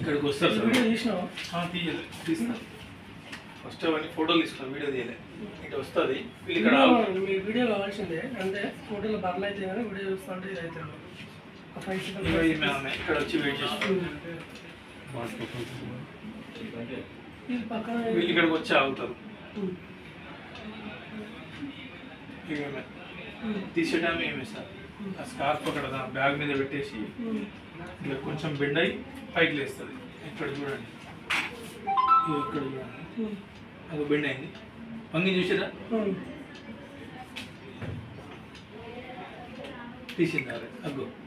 ఇక్కడికి వస్తారు sir video తీసినావా ఆ, తీయలే తీస్తా ఫస్ట్ అవన్నీ ఫోటోలు తీసుకున్నా వీడియో తీయలే ఇటు వస్తుంది వీళ్ళు ఇక్కడ ఆగు- మీ వీడియో కావాల్సిందే అంటే ఫోటోలో బర్రెలు అయితే కానీ వీడియో చూస్తుంటే ఇది అయితే ఒక ఫైవ్ ఇగో ఈమె ఆమె ఇక్కడ వచ్చి వెయిట్ చేస్తుంది ఇది పక్కన వీళ్ళు ఇక్కడికి వచ్చి ఆగుతారు ఉమ్. ఇక ఈమె ఉమ్. తీసేయడం ఏమే సార్ ఆ స్కార్ఫ్ అక్కడ దా- బ్యాగ్ మీద పెట్టేసి ఉమ్. ఇలా కొంచెం బెండ్ అయి పైకి లేస్తుంది ఇక్కడ చూడండి ఇగో ఇక్కడ చూడండి ఉమ్. అది బెండ్ అయింది వంగి చూసారా ఉమ్. తీసింది అరే అగ్గో